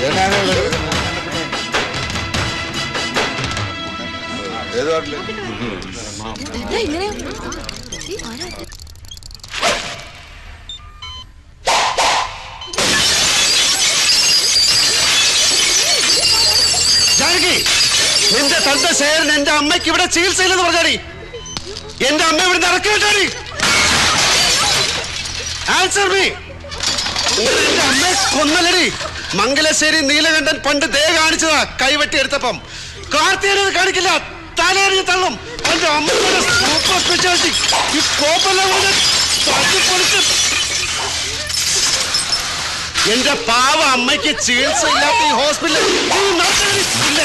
ഏത് നാട്ടില് എന്താ ഇങ്ങനെ ഈ ആരാ ഇത്? ജാനകി നിന്റെ തന്റെ ശേരൻ എന്റെ അമ്മയ്ക്ക് ഇവിടെ ചികിത്സയില്ലെന്ന് പറഞ്ഞാടി എന്റെ അമ്മ ഇവിടെ ഇറക്കി വിട്ടാടി ആൻസർ മീ എന്റെ അമ്മയെ കൊന്നല്ലടി മംഗലശ്ശേരി നീലകണ്ഠൻ പണ്ട് ദേ കാണിച്ചതാ കൈവെട്ടി എടുത്തപ്പം കാർത്തികനത് കാണിക്കില്ല തലയെറിഞ്ഞ് തള്ളും എന്റെ അമ്മയുടെ സൂപ്പർ സ്പെഷ്യാലിറ്റി ഈ കോപ്പെല്ലാം കൂടെ തട്ടിപ്പൊളിച്ച് എന്റെ പാവ അമ്മയ്ക്ക് ചികിത്സ ഇല്ലാത്ത ഈ ഹോസ്പിറ്റലിൽ നീ നടത്തരുത്. ഇല്ലേ?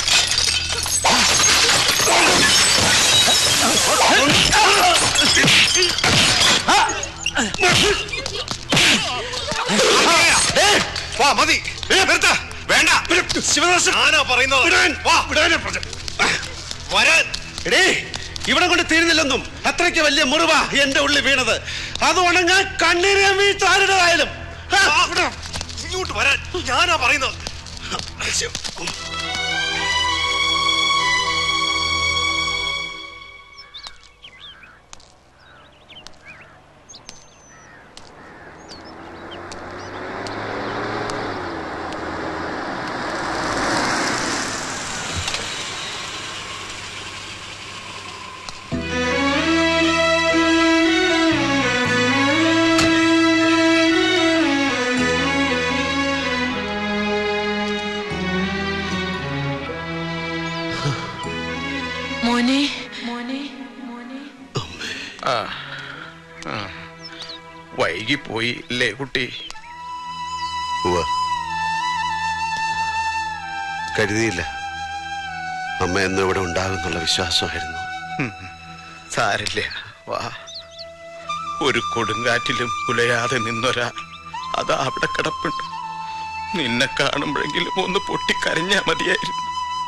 ഏയ്, വാ മതി ഏ, നിർത്ത. വേണ്ട ശിവദാസൻ ഞാനാ പറയുന്നത് വിടാൻ. വാ വിടാനാ പറഞ്ഞത്. വരാൻ എടീ ഇവിടെ കൊണ്ട് തീരുന്നില്ലെന്നും അത്രയ്ക്ക് വലിയ മുറിവ എന്റെ ഉള്ളിൽ വീണത് അത് ഉണങ്ങാൻ കണ്ണീരെ വീഴ്ച ആരുടേതായാലും ആ, വിടാം. ഇങ്ങോട്ട് വരാൻ ഞാനാ പറയുന്നത് മോനെ മോനെ മോനെ ആ ആ. വൈകിപ്പോയി അല്ലേ കുട്ടി ഉവ്വ്. കരുതിയില്ല അമ്മ എന്നും ഇവിടെ ഉണ്ടാകുന്നുള്ള വിശ്വാസമായിരുന്നു സാരില്ല വാ ഒരു കൊടുങ്കാറ്റിലും കുലയാതെ നിന്നൊരാ അതാ അവിടെ കിടപ്പുണ്ട് നിന്നെ കാണുമ്പോഴെങ്കിലും ഒന്ന് പൊട്ടിക്കരഞ്ഞാ മതിയായിരുന്നു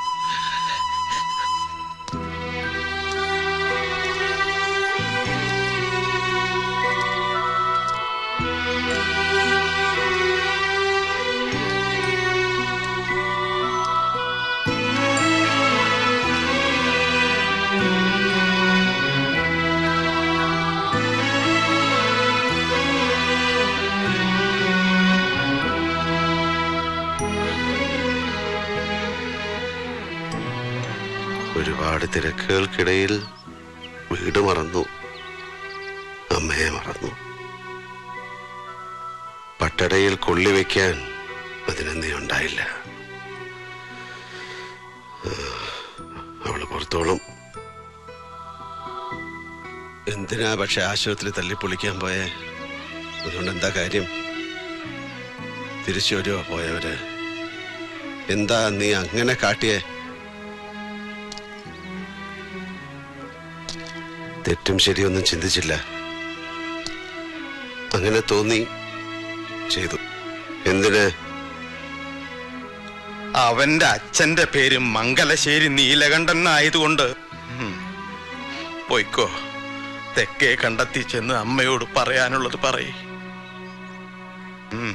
ഒരുപാട് തിരക്കുകൾക്കിടയിൽ വീട് മറന്നു അമ്മയെ മറന്നു പട്ടടയിൽ കൊള്ളിവെക്കാൻ അതിനെന്തേ ഉണ്ടായില്ല ആ, അവള് പുറത്തോളം എന്തിനാ പക്ഷെ ആശുപത്രി തല്ലിപ്പൊളിക്കാൻ പോയേ അതുകൊണ്ട് എന്താ കാര്യം തിരിച്ചു വരുമോ പോയവര് എന്താ നീ അങ്ങനെ കാട്ടിയേ തെറ്റും ശരിയൊന്നും ചിന്തിച്ചില്ല അങ്ങനെ തോന്നി ചെയ്തു എന്തിന് അവന്റെ അച്ഛന്റെ പേര് മംഗലശ്ശേരി നീലകണ്ഠൻ ആയതുകൊണ്ട് ഉം, പൊയ്ക്കോ തെക്കേ കണ്ടെത്തി ചെന്ന് അമ്മയോട് പറയാനുള്ളത് പറയ് ഉം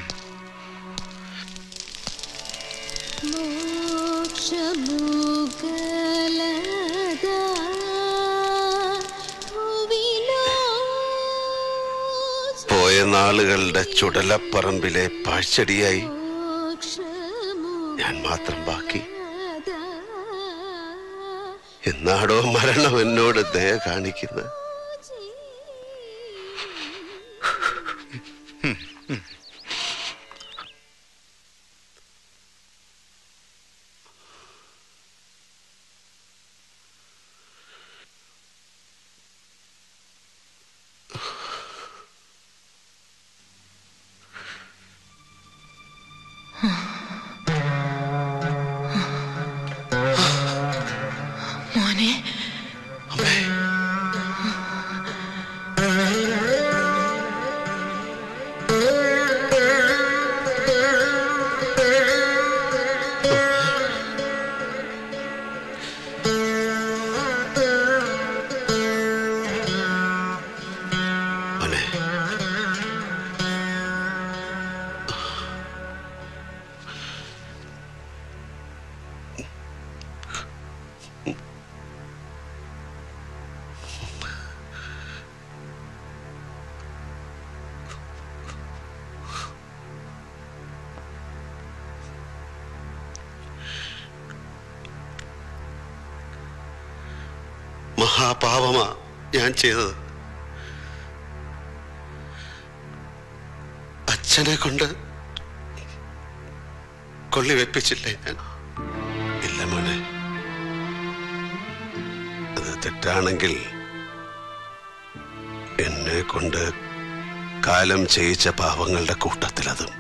മോക്ഷമുഗലദാ ഭുവിലോ പോയ നാളുകളുടെ ചുടലപ്പറമ്പിലെ പാഴ്ചടിയായി ഞാൻ മാത്രം ബാക്കി എന്നാടോ മരണം എന്നോട് ദയ കാണിക്കുന്നത് മോനെ മഹാപാപമാ ഞാൻ ചെയ്തത് അച്ഛനെ കൊണ്ട് കൊള്ളി വെപ്പിച്ചില്ലേ ഞാൻ ഇല്ല മോനെ അത് തെറ്റാണെങ്കിൽ എന്നെ കൊണ്ട് കാലം ചെയ്യിച്ച പാവങ്ങളുടെ കൂട്ടത്തിലതും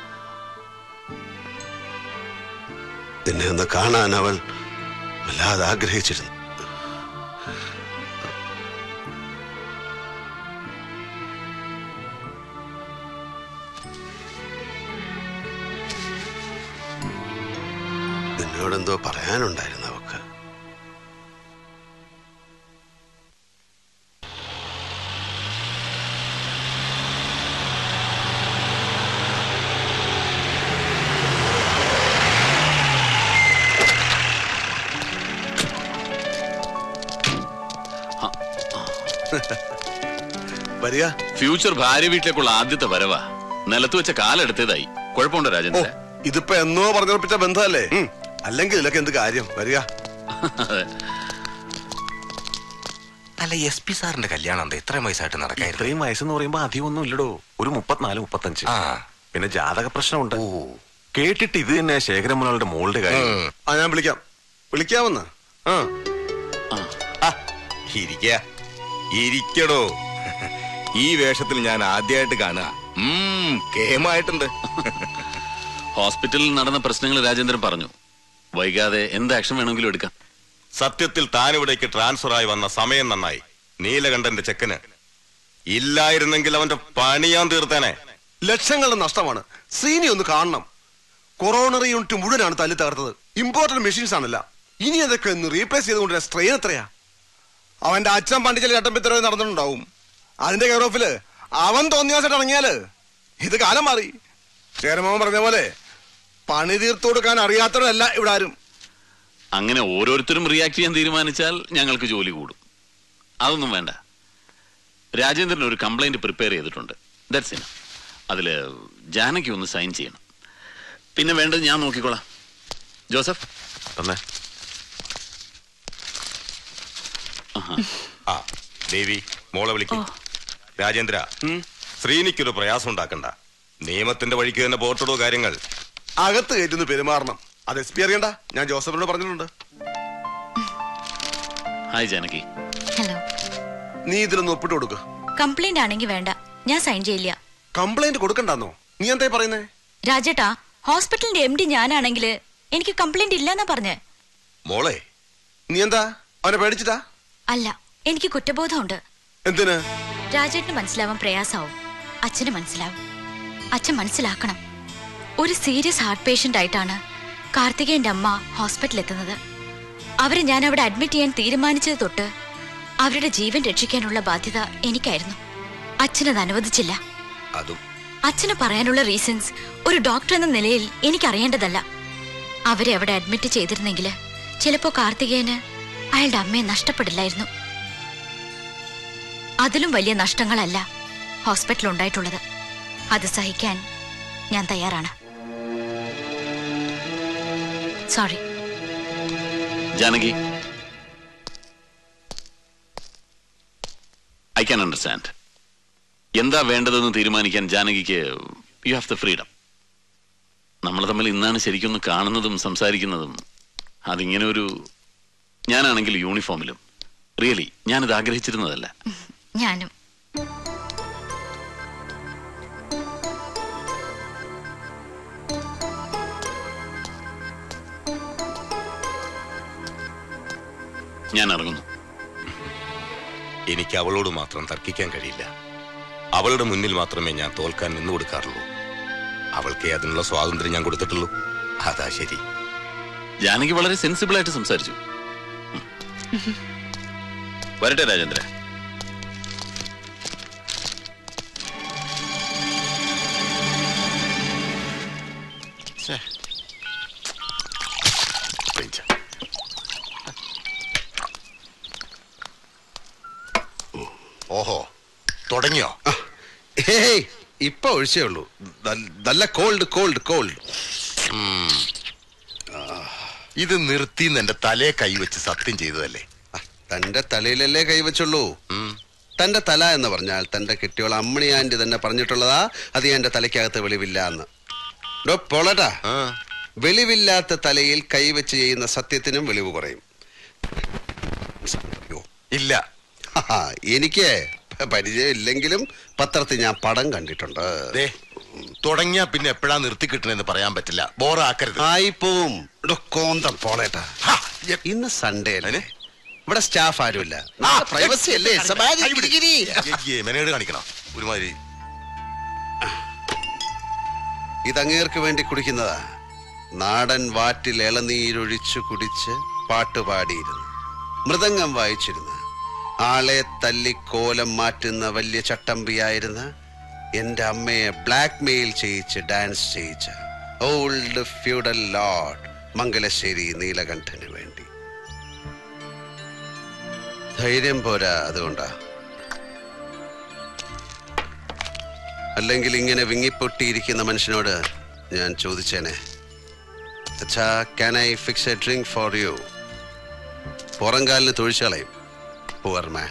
നിന്നെ ഒന്ന് കാണാൻ അവൾ വല്ലാതെ ആഗ്രഹിച്ചിരുന്നു നിന്നോടെന്തോ പറയാനുണ്ടായിരുന്നു അവക്ക് വരിക ഫ്യൂച്ചർ ഭാര്യ വീട്ടിലേക്കുള്ള ആദ്യത്തെ വരവാ നിലത്ത് വെച്ച കാലെടുത്തതായി കുഴപ്പമുണ്ടോ ഓ രാജേന്ദ്ര ഇതിപ്പോ എന്നോ പറഞ്ഞുറപ്പിച്ച ബന്ധമല്ലേ അല്ലെങ്കിൽ ഇതിലൊക്കെ എന്ത് കാര്യം വരിക അല്ല എസ് പി സാറിന്റെ കല്യാണം എന്താ ഇത്രയും വയസ്സായിട്ട് നടക്കായിരുന്നു ഇത്രയും വയസ്സെന്ന് പറയുമ്പോ അധികം ഒന്നും ഇല്ലടോ ഒരു മുപ്പത്തിനാല് മുപ്പത്തഞ്ച് ആ പിന്നെ ജാതക പ്രശ്നമുണ്ട് കേട്ടിട്ട് ഇത് തന്നെ ശേഖരമുനകളുടെ മോളുടെ കാര്യം ആ ഞാൻ വിളിക്കാം വിളിക്കാമെന്ന് ആ ഇരിക്ക ഇരിക്കടോ ഈ വേഷത്തിൽ ഞാൻ ആദ്യമായിട്ട് കാണുക ഉം, കേമായിട്ടുണ്ട് ഹോസ്പിറ്റലിൽ നടന്ന പ്രശ്നങ്ങൾ രാജേന്ദ്രൻ പറഞ്ഞു വൈകാതെ എന്ത് ആക്ഷൻ വേണമെങ്കിലും എടുക്കാം സത്യത്തിൽ താനിവിടേക്ക് ട്രാൻസ്ഫർ ആയി വന്ന സമയം നന്നായി നീലകണ്ഠന്റെ ചെക്കന് ഇല്ലായിരുന്നെങ്കിൽ അവന്റെ പണി ഞാൻ തീർത്തേനെ ലക്ഷങ്ങളുടെ നഷ്ടമാണ് സീനി ഒന്ന് കാണണം കൊറോണറി യൂണിറ്റ് മുഴുവനാണ് തല്ലി തകർത്തത് ഇമ്പോർട്ടന്റ് മെഷീൻസ് ആണല്ല ഇനി അതൊക്കെ ഒന്ന് റീപ്ലേസ് ചെയ്തുകൊണ്ടിരുന്ന സ്ട്രെയിൻ എത്രയാ അവന്റെ അച്ഛൻ പണ്ടിച്ചൽ ചട്ടമ്പിത്തരവ് നടന്നിട്ടുണ്ടാവും അതിന്റെ കെയർ ഓഫില് അവൻ തോന്നിയാസായിട്ട് ഇറങ്ങിയാല് ഇത് കാലം മാറി ചേരമോൻ പറഞ്ഞ പോലെ പണി തീർത്തു കൊടുക്കാൻ അറിയാത്തവരല്ല ഇവിടെ ആരും അങ്ങനെ ഓരോരുത്തരും റിയാക്ട് ചെയ്യാൻ തീരുമാനിച്ചാൽ ഞങ്ങൾക്ക് ജോലി കൂടും അതൊന്നും വേണ്ട രാജേന്ദ്രൻ ഒരു കംപ്ലൈന്റ് പ്രിപ്പയർ ചെയ്തിട്ടുണ്ട് ദാറ്റ്സ് ഇന അതില് ജാനകി ഒന്ന് സൈൻ ചെയ്യണം പിന്നെ വേണ്ടത് ഞാൻ നോക്കിക്കോളാം ജോസഫ് തന്നെ ആ ദേവി മോളെ വിളിക്കും രാജേന്ദ്ര ശ്രീനിക്കൊരു പ്രയാസം ഉണ്ടാക്കണ്ട നിയമത്തിന്റെ വഴിക്ക് തന്നെ പോർട്ടിടോ കാര്യങ്ങൾ അകത്ത് കയറ്റുന്നു പെരുമാറണം അത് എസ് പി അറിയണ്ട ഞാൻ ജോസഫിനോട് പറഞ്ഞിട്ടുണ്ട് ഹായ് ജാനകി ഹലോ നീ ഇതിലൊന്ന് ഒപ്പിട്ട് കൊടുക്ക് കംപ്ലൈന്റ് ആണെങ്കിൽ വേണ്ട ഞാൻ സൈൻ ചെയ്യില്ല കംപ്ലൈന്റ് കൊടുക്കണ്ടെന്നോ നീ എന്തായി പറയുന്നേ രാജേട്ടാ ഹോസ്പിറ്റലിന്റെ എം ഡി ഞാനാണെങ്കിൽ എനിക്ക് കംപ്ലൈന്റ് ഇല്ലെന്നാ പറഞ്ഞേ മോളെ നീ എന്താ അവനെ പേടിച്ചിട്ടാ അല്ല എനിക്ക് കുറ്റബോധമുണ്ട് എന്തിന് രാജേട്ടിന് മനസ്സിലാവാൻ പ്രയാസാവും അച്ഛന് മനസ്സിലാവും അച്ഛൻ മനസ്സിലാക്കണം ഒരു സീരിയസ് ഹാർട്ട് പേഷ്യന്റ് ആയിട്ടാണ് കാർത്തികേയന്റെ അമ്മ ഹോസ്പിറ്റലിൽ എത്തുന്നത് അവരെ ഞാൻ അവിടെ അഡ്മിറ്റ് ചെയ്യാൻ തീരുമാനിച്ചത് തൊട്ട് അവരുടെ ജീവൻ രക്ഷിക്കാനുള്ള ബാധ്യത എനിക്കായിരുന്നു അച്ഛനത് അനുവദിച്ചില്ല അതും അച്ഛന് പറയാനുള്ള റീസൺസ് ഒരു ഡോക്ടർ എന്ന നിലയിൽ എനിക്കറിയേണ്ടതല്ല അവരെ അവിടെ അഡ്മിറ്റ് ചെയ്തിരുന്നെങ്കിൽ ചിലപ്പോ കാർത്തികേയന് അയാളുടെ അമ്മയെ നഷ്ടപ്പെടില്ലായിരുന്നു അതിലും വലിയ നഷ്ടങ്ങളല്ല ഹോസ്പിറ്റലിൽ ഉണ്ടായിട്ടുള്ളത് അത് സഹിക്കാൻ ഞാൻ തയ്യാറാണ് sorry Janaki I can understand എന്താ വേണ്ടതെന്ന് തീരുമാനിക്കാൻ ജാനകിക്ക് യു ഹാവ് ദ ഫ്രീഡം നമ്മൾ തമ്മിൽ ഇന്നാണ് ശരിക്കും ഒന്ന് കാണുന്നതും സംസാരിക്കുന്നതും അതിങ്ങനെ ഒരു ഞാനാണെങ്കിൽ യൂണിഫോമിലും റിയലി ഞാനിത് ആഗ്രഹിച്ചിരുന്നതല്ല ഞാനും ഞാൻ ഇറങ്ങുന്നു എനിക്ക് അവളോട് മാത്രം തർക്കിക്കാൻ കഴിയില്ല അവളുടെ മുന്നിൽ മാത്രമേ ഞാൻ തോൽക്കാൻ നിന്നു കൊടുക്കാറുള്ളൂ അവൾക്കേ അതിനുള്ള സ്വാതന്ത്ര്യം ഞാൻ കൊടുത്തിട്ടുള്ളൂ അതാ ശരി ജാനകി വളരെ സെൻസിബിൾ ആയിട്ട് സംസാരിച്ചു ഉം. വരട്ടെ രാജേന്ദ്ര ഓഹോ തുടങ്ങിയോ ഹേയ് ഇപ്പൊ ഒഴിച്ചേ ഉള്ളൂ നൽ- നല്ല കോൾഡ് കോൾഡ് കോൾഡ് ഇത് നിർത്തിന്ന് എന്റെ തലയെ കൈവച്ച് സത്യം ചെയ്തതല്ലേ തന്റെ തലയിലല്ലേ കൈവച്ചുള്ളൂ ഉം. തന്റെ തല എന്ന് പറഞ്ഞാൽ തന്റെ കെട്ടിയോൾ അമ്മണി ആന്റി തന്നെ പറഞ്ഞിട്ടുള്ളതാ അത് എന്റെ തലയ്ക്കകത്ത് വെളിവില്ല എന്ന് ഡോ പോളട്ടാ ആ. വെളിവില്ലാത്ത തലയിൽ കൈവച്ച് ചെയ്യുന്ന സത്യത്തിനും വെളിവ് കുറയും അയ്യോ. ഇല്ല ഹാ, എനിക്ക് പരിചയമില്ലെങ്കിലും പത്രത്തിൽ ഞാൻ പടം കണ്ടിട്ടുണ്ട് ദേ തുടങ്ങിയാ പിന്നെ എപ്പോഴാ നിർത്തി കിട്ടണെന്ന് പറയാൻ പറ്റില്ല ബോറാക്കരുത് ആയിപ്പോവും ഡോ കോന്തം പോളേട്ടാ ഹാ, എ- ഇന്ന് സൺഡേ അല്ലേ അതിന്? ഇവിടെ സ്റ്റാഫ് ആരുമില്ല ആ, പ്രൈവസി അല്ലേ സമാധി കൈ പിടി. ഗിരിഗിരി. അയ്യേ, മെനേഡ് കാണിക്കണം ഒരുമാതിരി ഇതങ്ങേർക്ക് വേണ്ടി കുടിക്കുന്നതാ നാടൻ വാറ്റിൽ ഇളനീരൊഴിച്ചു കുടിച്ച് പാട്ടുപാടിയിരുന്നു മൃദംഗം വായിച്ചിരുന്നു ആളെ തല്ലി കോലം മാറ്റുന്ന വലിയ ചട്ടമ്പിയായിരുന്ന എന്റെ അമ്മയെ ബ്ലാക്ക് മെയിൽ ചെയ്യിച്ച് ഡാൻസ് ചെയ്യിച്ച ഓൾഡ് ഫ്യൂഡൽ ലോർഡ് മംഗലശ്ശേരി നീലകണ്ഠന് വേണ്ടി ധൈര്യം പോരാ അതുകൊണ്ടാ അല്ലെങ്കിൽ ഇങ്ങനെ വിങ്ങിപ്പൊട്ടിയിരിക്കുന്ന മനുഷ്യനോട് ഞാൻ ചോദിച്ചേനെ അച്ഛാ can I fix a drink for you പുറംകാലിന് തൊഴിച്ചു കളയും പുവർ മാൻ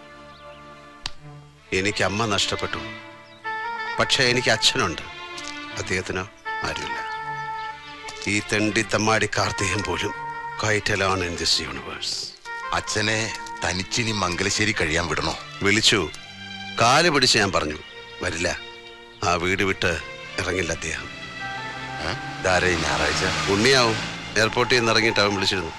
എനിക്ക് അമ്മ നഷ്ടപ്പെട്ടു പക്ഷെ എനിക്ക് അച്ഛനുണ്ട് അദ്ദേഹത്തിനോ ആരുമില്ല ഈ തെണ്ടി തമ്മാടി കാർത്തികം പോലും quite alone in this universe അച്ഛനെ തനിച്ചിനി മംഗലശ്ശേരി കഴിയാൻ വിടണോ വിളിച്ചു കാല് പിടിച്ച് ഞാൻ പറഞ്ഞു വരില്ല ആ വീട് വിട്ട് ഇറങ്ങില്ല അദ്ദേഹം ഏ? ഇതാരാ ഈ ഞായറാഴ്ച ഉണ്ണിയാവും എയർപോർട്ടിൽ നിന്ന് ഇറങ്ങിയിട്ട് അവൻ വിളിച്ചിരുന്നു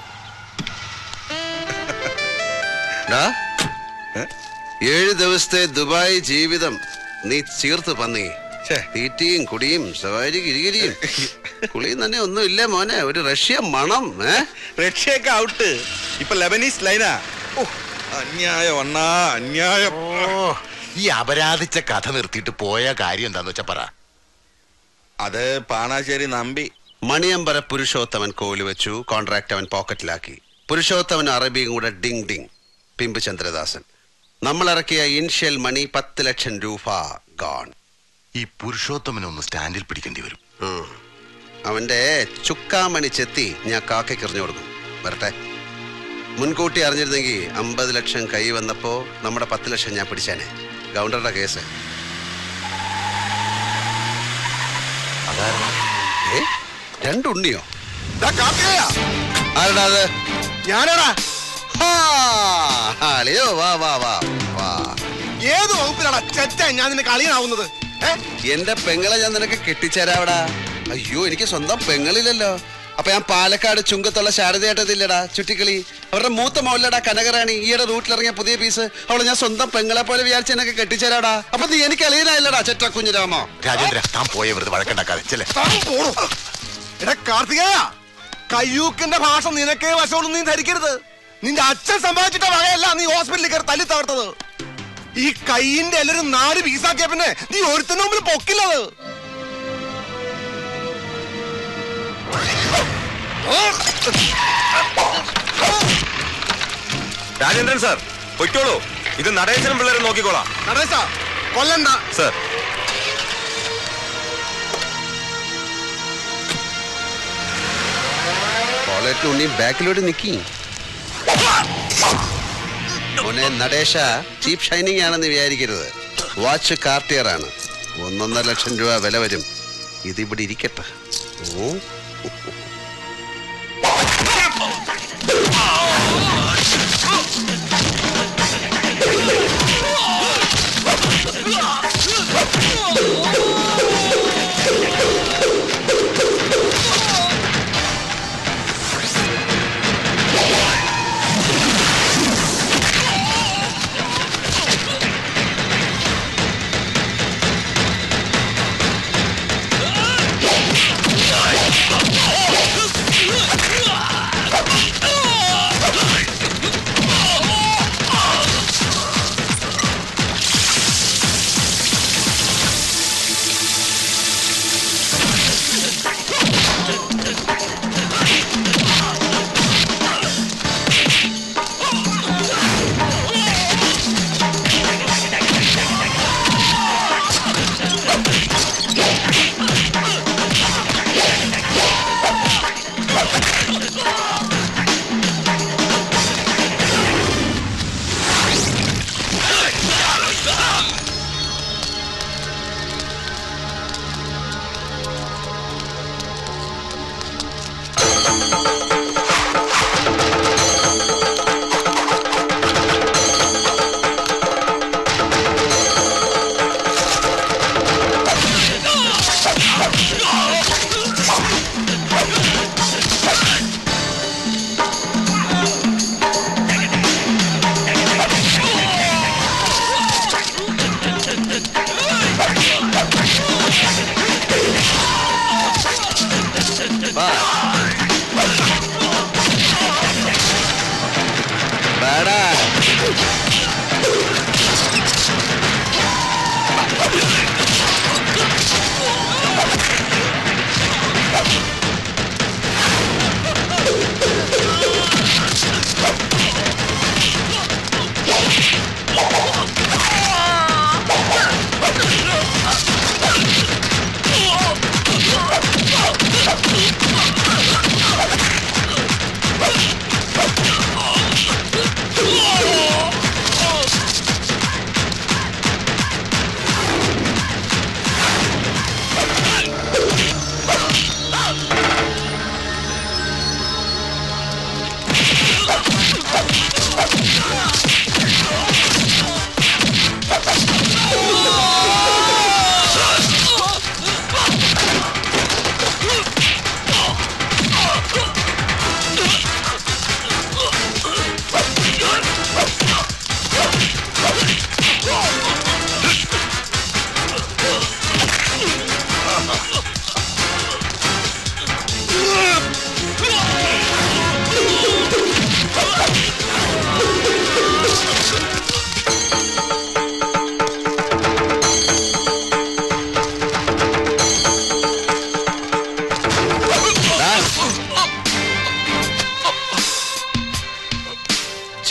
ഡാ, ഏഴ് ദിവസത്തെ ദുബായ് ജീവിതം നീ ചീർത്ത് പന്നി തീറ്റിയും കുടിയും സവാരി കിരികിരിയും കുളിയും തന്നെ ഒന്നും ഇല്ല മോനെ ഒരു റഷ്യ മണം ഏ റഷ്യയൊക്കെ ഔട്ട് ഇപ്പൊ ലെബനീസ് ലൈനാ ഓ അന്യായം അണ്ണാ അന്യായം ഓ ഈ അപരാധിച്ച കഥ നിർത്തിയിട്ട് പോയ കാര്യം എന്താന്ന് വെച്ചാ പറ അത് പാണാശ്ശേരി നമ്പി മണിയമ്പര പുരുഷോത്തമൻ കോല് വെച്ചു കോൺട്രാക്ട് അവൻ പോക്കറ്റിലാക്കി പുരുഷോത്തമൻ അറബിയും കൂടെ ഡിങ് ഡിങ് പിമ്പ് ചന്ദ്രദാസൻ നമ്മൾ ഇറക്കിയ ഇൻഷ്യൽ മണി പത്ത് ലക്ഷം രൂപ ഗോൺ ഈ പുരുഷോത്തമനെ ഒന്ന് സ്റ്റാൻഡിൽ പിടിക്കേണ്ടി വരും ഉം. അവന്റെ ചുക്കാമണി ചെത്തി ഞാൻ കാക്കയ്ക്ക് എറിഞ്ഞു കൊടുക്കും വരട്ടെ മുൻകൂട്ടി അറിഞ്ഞിരുന്നെങ്കിൽ അമ്പത് ലക്ഷം കൈ വന്നപ്പോ നമ്മുടെ പത്ത് ലക്ഷം ഞാൻ പിടിച്ചേനെ ഗൗണ്ടറുടെ കേസ് ഏ രണ്ടുണ്ണിയോ ആരടാ അത് ഞാനാടാ ഹാ, അളിയോ വാ വാ വാ വാ ഏത് വകുപ്പിലാടാ ചെറ്റ ഞാൻ നിന്നെ കളിയാവുന്നത് ഏ എന്റെ പെങ്ങളെ ഞാൻ നിനക്ക് കെട്ടിച്ചേരാവടാ അയ്യോ എനിക്ക് സ്വന്തം പെങ്ങളില്ലല്ലോ അപ്പൊ ഞാൻ പാലക്കാട് ചുങ്കത്തുള്ള ശാരദയായിട്ടതില്ലടാ ചുറ്റിക്കളി അവരുടെ മൂത്ത മോളിലടാ കനകറാണി ഈയുടെ റൂട്ടിലിറങ്ങിയ പുതിയ പീസ് അവളെ ഞാൻ സ്വന്തം പെങ്ങളെ പോലെ വിചാരിച്ച് എന്നൊക്കെ കെട്ടിച്ചേരാടാ അപ്പൊ നീ എനിക്ക് അളിയനായില്ലടാ ചെറ്റ കുഞ്ഞിരാമോ രാജേന്ദ്ര താൻ പോയ വെറുതെ വഴക്കുണ്ടാക്കാതെ ചെല്ലേ താൻ പോടോ. എടാ കാർത്തികേയ കയ്യൂക്കിന്റെ ഭാഷ നിനക്കേ വശമുള്ളൂ നീ ധരിക്കരുത് നിന്റെ അച്ഛൻ സമ്പാദിച്ചിട്ട വകയല്ല നീ ഹോസ്പിറ്റലിൽ കയറി തല്ലി തകർത്തത് ഈ കൈയിന്റെ എല്ലാരും നാല് പീസാക്കിയ പിന്നെ നീ ഒരുത്തിന് മുമ്പിൽ പൊക്കില്ലത് രാജേന്ദ്രൻ സാർ പൊയ്ക്കോളൂ ഇത് നടേശനും പിള്ളേരെ നോക്കിക്കോളാം നടേശ കൊല്ലണ്ട സാർ കോളേറ്റ് ഉണ്ണി ബാക്കിലോട്ട് നിക്കി മോനെ നടേശ ചീപ്പ് ഷൈനിങ് ആണെന്ന് വിചാരിക്കരുത് വാച്ച് കാർട്ടിയർ ആണ് ഒന്നൊന്നര ലക്ഷം രൂപ വില വരും ഇതിവിടെ ഇരിക്കട്ടെ ഓ ആ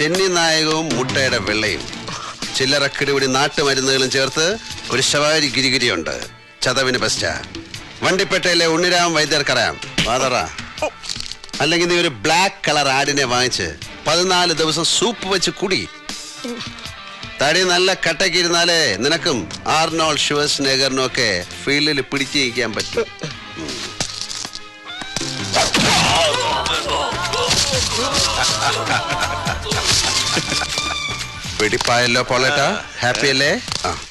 ചെന്നി നായകവും മുട്ടയുടെ വെള്ളയും ചില്ലറ കിടിപിടി നാട്ടുമരുന്നുകളും ചേർത്ത് ഒരു ശവാരി ഗിരിഗിരിയുണ്ട് ചതവിന് ബെസ്റ്റാ വണ്ടിപ്പേട്ടയിലെ ഉണ്ണിരാം വൈദ്യർക്കറിയാം വാതറ അല്ലെങ്കിൽ നീ ഒരു ബ്ലാക്ക് കളർ ആടിനെ വാങ്ങിച്ച് പതിനാല് ദിവസം സൂപ്പ് വെച്ച് കുടി തടി നല്ല കട്ടയ്ക്ക് ഇരുന്നാലേ നിനക്കും ആർനോൾ ഷുവസ് നെഗറിനും ഒക്കെ ഫീൽഡിൽ പിടിച്ചു നിൽക്കാൻ പറ്റും വെടിപ്പായല്ലോ പോളേട്ടാ ഹാപ്പി അല്ലേ ആ